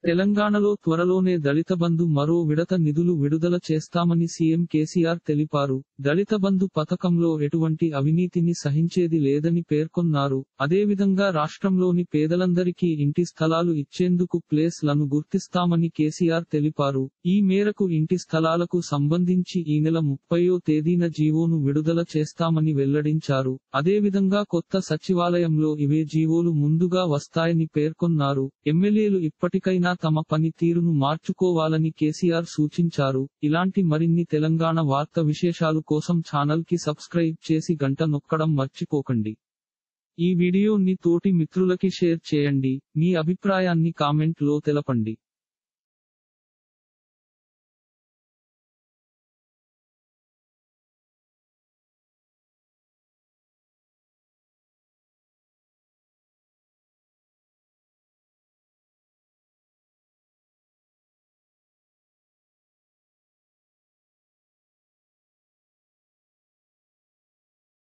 తెలంగాణలో త్వరలోనే దళిత బంధు మరో విడత నిధులు విడుదల చేస్తామని సీఎం కేసీఆర్ తెలిపారు దళిత బంధు పథకంలో ఎటువంటి అవినీతిని సహించేది లేదని పేర్కొన్నారు అదేవిధంగా రాష్ట్రంలోని పేదలందరికీ ఇంటి స్థలాలు ఇచ్చేందుకు ప్లేస్ లను గుర్తిస్తామని కేసీఆర్ తెలిపారు ఈ మేరకు ఇంటి స్థలాలకు సంబంధించి ఈ నెల ముప్పయో తేదీన జీవోను విడుదల చేస్తామని వెల్లడించారు అదేవిధంగా కొత్త సచివాలయంలో ఇవే జీవోలు ముందుగా వస్తాయని పేర్కొన్నారు ఎమ్మెల్యేలు ఇప్పటికైనా తమ పని తీరును మార్చుకోవాలని కేసీఆర్ సూచించారు ఇలాంటి మరిన్ని తెలంగాణ వార్త విశేషాలు కోసం ఛానల్ కి సబ్స్క్రైబ్ చేసి గంట నొక్కడం మర్చిపోకండి ఈ వీడియోని తోటి మిత్రులకి షేర్ చేయండి మీ అభిప్రాయాన్ని కామెంట్ లో తెలపండి